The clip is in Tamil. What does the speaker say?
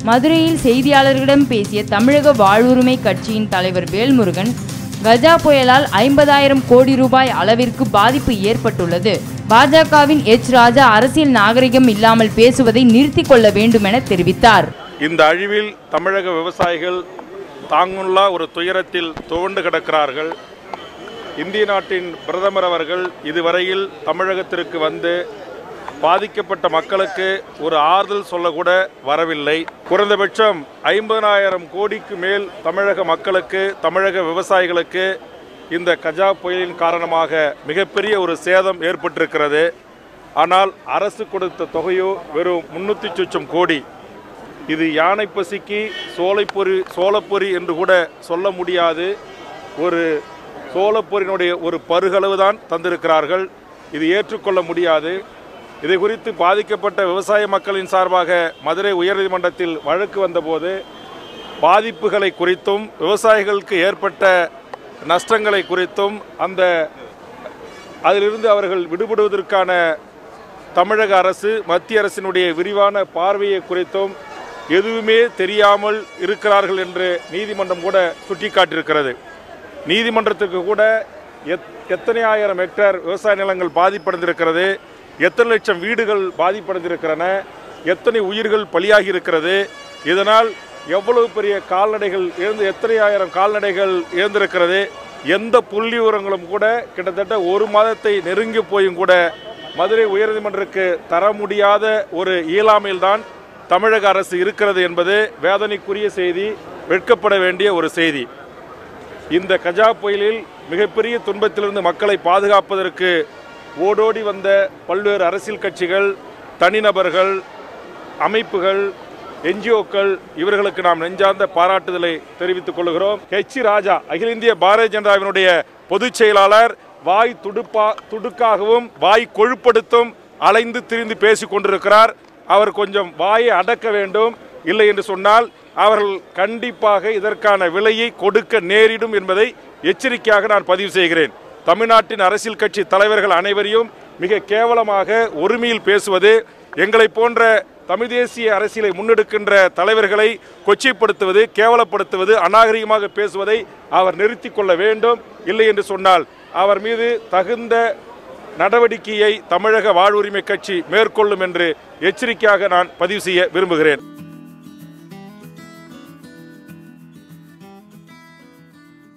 மதுரையில் செய்தியாளர்களிடம் பேசிய தமிழக வாழ்வுரிமை கட்சியின் தலைவர் வேல்முருகன் கஜா புயலால் ஐம்பதாயிரம் கோடி ரூபாய் அளவிற்கு பாதிப்பு ஏற்பட்டுள்ளது பாஜகவின் எச் ராஜா அரசியல் நாகரிகம் இல்லாமல் பேசுவதை நிறுத்திக் கொள்ள வேண்டும் என தெரிவித்தார் இந்த அழிவில் தமிழக விவசாயிகள் தாங்குள்ளா ஒரு துயரத்தில் துவண்டு கிடக்கிறார்கள் இந்திய நாட்டின் பிரதமர் அவர்கள் இதுவரையில் தமிழகத்திற்கு வந்து பாதிக்கப்பட்ட மக்களுக்கு ஒரு ஆறுதல் சொல்லக்கூட வரவில்லை குறைந்தபட்சம் ஐம்பதாயிரம் கோடிக்கு மேல் தமிழக மக்களுக்கு தமிழக விவசாயிகளுக்கு இந்த கஜா புயலின் காரணமாக மிகப்பெரிய ஒரு சேதம் ஏற்பட்டிருக்கிறது ஆனால் அரசு கொடுத்த தொகையோ வெறும் முன்னூற்றி சொச்சம் கோடி இது யானை பசிக்கு சோலைப்பொறி சோளப்பொறி என்று கூட சொல்ல முடியாது ஒரு சோளப்பொரியினுடைய ஒரு பருகளவு தான் தந்திருக்கிறார்கள் இது ஏற்றுக்கொள்ள முடியாது இதை குறித்து பாதிக்கப்பட்ட விவசாய மக்களின் சார்பாக மதுரை உயர்நீதிமன்றத்தில் வழக்கு வந்தபோது பாதிப்புகளை குறித்தும் விவசாயிகளுக்கு ஏற்பட்ட நஷ்டங்களை குறித்தும் அந்த அதிலிருந்து அவர்கள் விடுபடுவதற்கான தமிழக அரசு மத்திய அரசினுடைய விரிவான பார்வையை குறித்தும் எதுவுமே தெரியாமல் இருக்கிறார்கள் என்று நீதிமன்றம் கூட சுட்டிக்காட்டியிருக்கிறது நீதிமன்றத்துக்கு கூட எத் எத்தனை ஆயிரம் ஹெக்டேர் விவசாய நிலங்கள் பாதிப்படைந்திருக்கிறது எத்தனை லட்சம் வீடுகள் பாதிப்படைந்திருக்கிறன எத்தனை உயிர்கள் பலியாகி இருக்கிறது இதனால் எவ்வளவு பெரிய கால்நடைகள் இழந்து எத்தனை ஆயிரம் கால்நடைகள் இழந்திருக்கிறது எந்த புள்ளி விவரங்களும் கூட கிட்டத்தட்ட ஒரு மாதத்தை நெருங்கி போயும் கூட மதுரை உயர்நீதிமன்றருக்கு தர முடியாத ஒரு இயலாமையில்தான் தமிழக அரசு இருக்கிறது என்பது வேதனைக்குரிய செய்தி வெட்கப்பட வேண்டிய ஒரு செய்தி இந்த கஜா புயலில் மிகப்பெரிய துன்பத்திலிருந்து மக்களை பாதுகாப்பதற்கு ஓடோடி வந்த பல்வேறு அரசியல் கட்சிகள் தனிநபர்கள் அமைப்புகள் என்ஜிஓக்கள் இவர்களுக்கு நாம் நெஞ்சார்ந்த பாராட்டுதலை தெரிவித்துக் கொள்கிறோம் ஹெச் ராஜா அகில இந்திய பாரதிய ஜனதாவினுடைய பொதுச் செயலாளர் வாய் துடுப்பா துடுக்காகவும் வாய் கொழுப்படுத்தும் அலைந்து திரிந்து பேசிக் கொண்டிருக்கிறார் அவர் கொஞ்சம் வாயை அடக்க வேண்டும் இல்லை என்று சொன்னால் அவர்கள் கண்டிப்பாக இதற்கான விலையை கொடுக்க நேரிடும் என்பதை எச்சரிக்கையாக நான் பதிவு செய்கிறேன் தமிழ்நாட்டின் அரசியல் கட்சி தலைவர்கள் அனைவரையும் மிக கேவலமாக ஒருமையில் பேசுவது எங்களை போன்ற தமிழ் தேசிய அரசியலை முன்னெடுக்கின்ற தலைவர்களை கொச்சைப்படுத்துவது கேவலப்படுத்துவது அநாகரிகமாக பேசுவதை அவர் நிறுத்திக் கொள்ள வேண்டும் இல்லை என்று சொன்னால் அவர் மீது தகுந்த நடவடிக்கையை தமிழக வாழ்வுரிமை கட்சி மேற்கொள்ளும் என்று எச்சரிக்கையாக நான் பதிவு செய்ய விரும்புகிறேன்